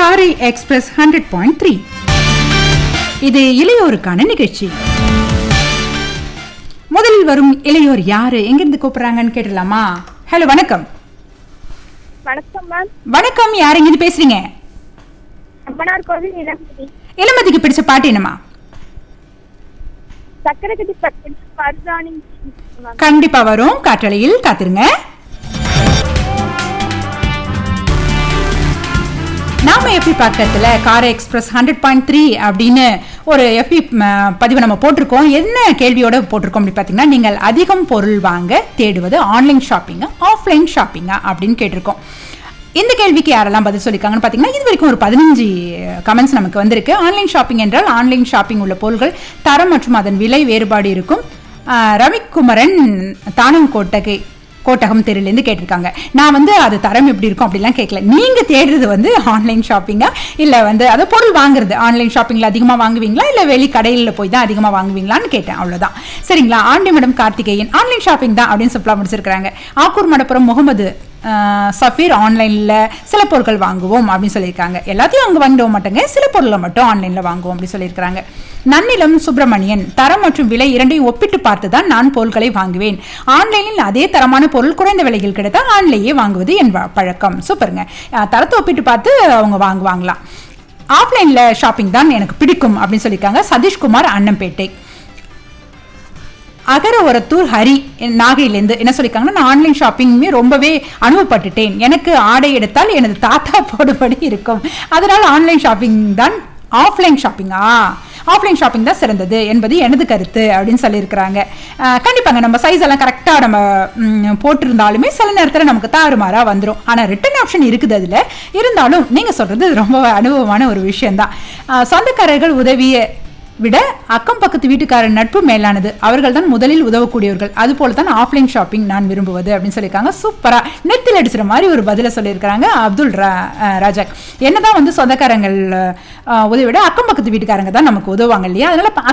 காரை express hundred point three இது இளையோருக்கான நிகழ்ச்சி முதலில் வரும் இளையோர் யாரு எங்கிருந்து கூப்பிடுறாங்கன்னு கேட்டலாமா ஹலோ வணக்கம் வணக்கம் மேம் வணக்கம் யார் எங்கிருந்து பேசுறீங்க அம்மனார் கோவில் இளம்பதி இளமதிக்கு பிடிச்ச பாட்டு என்னம்மா சக்கரகதி பக்கம் பர்தானி மேம் கண்டிப்பா வரும் காற்றலையில் காத்திருங்க நாம எஃபி பக்கத்துல car express hundred point three அப்படின்னு ஒரு எஃபி பதிவு நம்ம போட்டிருக்கோம் என்ன கேள்வியோட போட்டிருக்கோம் அப்படி பார்த்தீங்கன்னா நீங்கள் அதிகம் பொருள் வாங்க தேடுவது ஆன்லைன் ஷாப்பிங்கா ஆஃப்லைன் ஷாப்பிங்கா அப்படின்னு கேட்டிருக்கோம் இந்த கேள்விக்கு யாரெல்லாம் பதில் சொல்லியிருக்காங்கன்னு பார்த்தீங்கன்னா இது வரைக்கும் ஒரு பதினஞ்சு கமெண்ட்ஸ் நமக்கு வந்திருக்கு ஆன்லைன் ஷாப்பிங் என்றால் ஆன்லைன் ஷாப்பிங் உள்ள பொருட்கள் தரம் மற்றும் அதன் விலை வேறுபாடு இருக்கும் ஆஹ் ரவிக்குமரன் தானங்கோட்டகை கோட்டகம் தெருலேருந்து கேட்டிருக்காங்க நான் வந்து அது தரம் எப்படி இருக்கும் அப்படிலாம் கேட்கல நீங்கள் தேடுறது வந்து ஆன்லைன் ஷாப்பிங்கா இல்லை வந்து அது பொருள் வாங்குறது ஆன்லைன் ஷாப்பிங்கில் அதிகமாக வாங்குவீங்களா இல்லை வெளி கடையில் போய் தான் அதிகமாக வாங்குவீங்களான்னு கேட்டேன் அவ்வளோதான் சரிங்களா aunty madam Karthikeyan online shopping தான் அப்படின்னு சொல்லலாம் முடிச்சிருக்காங்க ஆக்கூர் மடப்புறம் முகமது ஆஹ் சஃபீர் ஆன்லைனில் சில பொருட்கள் வாங்குவோம் அப்படின்னு சொல்லியிருக்காங்க எல்லாத்தையும் அங்கே வாங்கிட மாட்டோங்க சில பொருளை மட்டும் ஆன்லைனில் வாங்குவோம் அப்படின்னு சொல்லியிருக்காங்க நன்னிலம் சுப்பிரமணியன் தரம் மற்றும் விலை இரண்டையும் ஒப்பிட்டு பார்த்து தான் நான் பொருட்களை வாங்குவேன் ஆன்லைனில் அதே தரமான பொருள் குறைந்த விலையில் கிடைத்தால் ஆன்லையே வாங்குவது என் வ- பழக்கம் சூப்பருங்க ஆஹ் தரத்தை ஒப்பிட்டு பார்த்து அவங்க வாங்குவாங்களாம் ஆஃப்லைனில் ஷாப்பிங் தான் எனக்கு பிடிக்கும் அப்படின்னு சொல்லியிருக்காங்க சதீஷ்குமார் அன்னம்பேட்டை அகரவரத்தூர் ஹரி நாகையிலேருந்து என்ன சொல்லியிருக்காங்கன்னா நான் ஆன்லைன் ஷாப்பிங்குமே ரொம்பவே அனுபவப்பட்டுட்டேன் எனக்கு ஆடை எடுத்தால் எனது தாத்தா போடுபடி இருக்கும் அதனால் ஆன்லைன் ஷாப்பிங் தான் ஆஃப்லைன் ஷாப்பிங்கா ஆஃப்லைன் ஷாப்பிங் தான் சிறந்தது என்பது எனது கருத்து அப்படின்னு சொல்லியிருக்கிறாங்க அஹ் கண்டிப்பாங்க நம்ம சைஸ் எல்லாம் கரெக்டாக நம்ம ம், போட்டிருந்தாலுமே சில நேரத்தில் நமக்கு தாறுமாறாக வந்துடும் ஆனால் ரிட்டர்ன் ஆப்ஷன் இருக்குது அதில் இருந்தாலும் நீங்கள் சொல்கிறது ரொம்ப அனுபவமான ஒரு விஷயம்தான் அஹ் சொந்தக்காரர்கள் உதவிய விட அக்கம் பக்கத்து வீட்டுக்காரர் நட்பு மேலானது அவர்கள் தான் முதலில் உதவக்கூடியவர்கள் அதுபோல தான் ஆஃப்லைன் ஷாப்பிங் நான் விரும்புவது அப்படின்னு சொல்லியிருக்காங்க சூப்பரா நெத்தில் அடிச்சுற மாதிரி ஒரு பதில சொல்லியிருக்கிறாங்க அப்துல் ரா- அஹ் ராஜாக் என்னதான் வந்து சொந்தக்காரங்கள் அஹ், உதவி விட அக்கம் பக்கத்து வீட்டுக்காரங்க தான் நமக்கு உதவுவாங்க இல்லையா அதனால